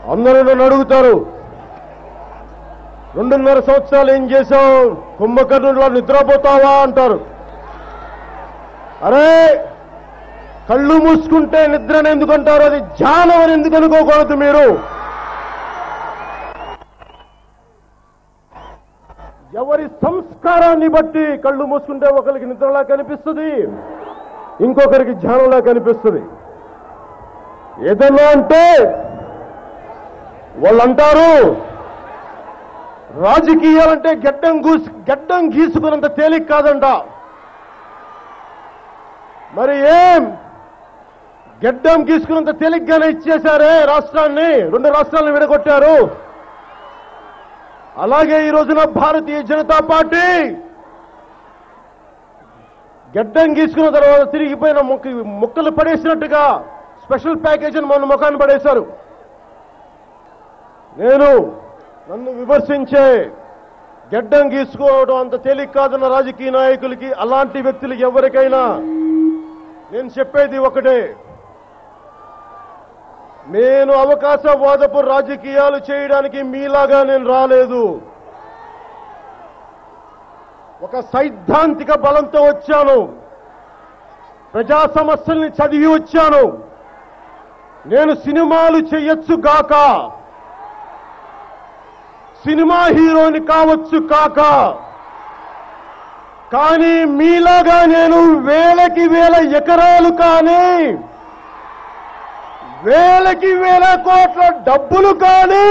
అందరూ నన్ను అడుగుతారు రెండున్నర సంవత్సరాలు ఏం చేశావు కుంభకర్ణుడిలో నిద్రపోతావా అంటారు అరే కళ్ళు మూసుకుంటే నిద్రను ఎందుకు అంటారు అది ధ్యానం అని ఎందుకు అనుకోకూడదు మీరు ఎవరి సంస్కారాన్ని బట్టి కళ్ళు మూసుకుంటే ఒకరికి నిద్రలా కనిపిస్తుంది ఇంకొకరికి ధ్యానంలా కనిపిస్తుంది ఏదన్నా అంటే వాళ్ళు అంటారు రాజకీయాలంటే గడ్డం గూసు గడ్డం గీసుకున్నంత తేలిక కాదంట మరి ఏం గడ్డం గీసుకున్నంత తేలిగ్గానే ఇచ్చేశారే రాష్ట్రాన్ని రెండు రాష్ట్రాలను విడగొట్టారు అలాగే ఈ రోజున భారతీయ జనతా పార్టీ గడ్డం గీసుకున్న తర్వాత తిరిగిపోయిన మొక్క మొక్కలు పడేసినట్టుగా స్పెషల్ ప్యాకేజ్ అని మొన్న ముఖాన్ని పడేశారు నేను నన్ను విమర్శించే గడ్డం గీసుకోవడం అంత తేలిక కాదన్న రాజకీయ నాయకులకి అలాంటి వ్యక్తులకి ఎవరికైనా నేను చెప్పేది ఒకటే నేను అవకాశవాదపు రాజకీయాలు చేయడానికి మీలాగా నేను రాలేదు ఒక సైద్ధాంతిక బలంతో వచ్చాను ప్రజా సమస్యల్ని చదివి వచ్చాను నేను సినిమాలు చెయ్యొచ్చు గాక సినిమా హీరోని కావచ్చు కాక కానీ మీలాగా నేను వేలకి వేల ఎకరాలు కానీ వేలకి వేల కోట్ల డబ్బులు కానీ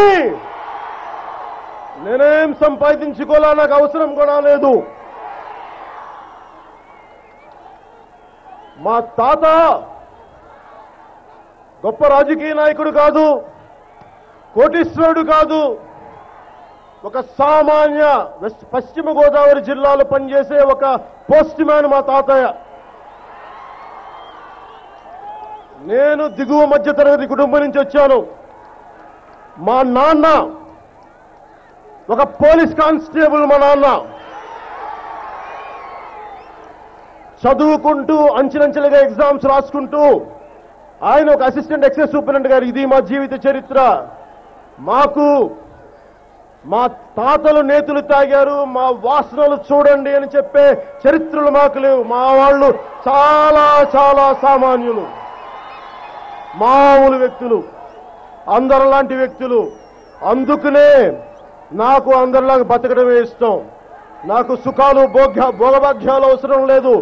నేనేం సంపాదించుకోవాలా నాకు అవసరం కూడా లేదు మా తాత గొప్ప రాజకీయ నాయకుడు కాదు కోటీశ్వరుడు కాదు ఒక సామాన్య వెస్ట్ పశ్చిమ గోదావరి జిల్లాలో పనిచేసే ఒక పోస్ట్ మ్యాన్ మా తాతయ్య నేను దిగువ మధ్య తరగతి కుటుంబం నుంచి వచ్చాను మా నాన్న ఒక పోలీస్ కానిస్టేబుల్ మా నాన్న చదువుకుంటూ అంచెలంచెలుగా ఎగ్జామ్స్ రాసుకుంటూ ఆయన ఒక అసిస్టెంట్ ఎక్సైజ్ సూపరింటెండెంట్ గారు ఇది మా జీవిత చరిత్ర మాకు మా తాతలు నేతులు తాగారు మా వాసనలు చూడండి అని చెప్పే చరిత్రలు మాకు లేవు మా వాళ్ళు చాలా చాలా సామాన్యులు మామూలు వ్యక్తులు అందరిలాంటి వ్యక్తులు అందుకనే నాకు అందరిలాగా బతకడమే ఇష్టం నాకు సుఖాలు భోగ్య భోగభాగ్యాలు అవసరం లేదు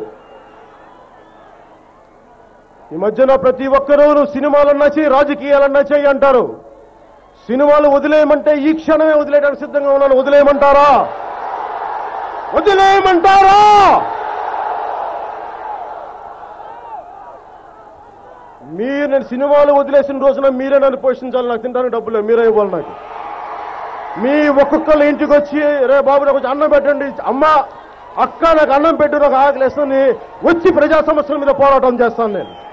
ఈ మధ్యన ప్రతి ఒక్కరూ నువ్వు సినిమాలన్నా చేయి రాజకీయాలన్నా చేయి అంటారు సినిమాలు వదిలేయమంటే ఈ క్షణమే వదిలేయడానికి సిద్ధంగా ఉన్నాను వదిలేయమంటారా వదిలేయమంటారా మీరు నేను సినిమాలు వదిలేసిన రోజున మీరే నన్ను పోషించాలి నాకు తింటానికి డబ్బులు లేవు, మీరే ఇవ్వాలి నాకు మీ ఒక్కొక్కరు ఇంటికి వచ్చి రే బాబు నాకు కొంచెం అన్నం పెట్టండి అమ్మ అక్క నాకు అన్నం పెట్టు నాకు ఆకలిస్తుంది వచ్చి ప్రజా సమస్యల మీద పోరాటం చేస్తాను నేను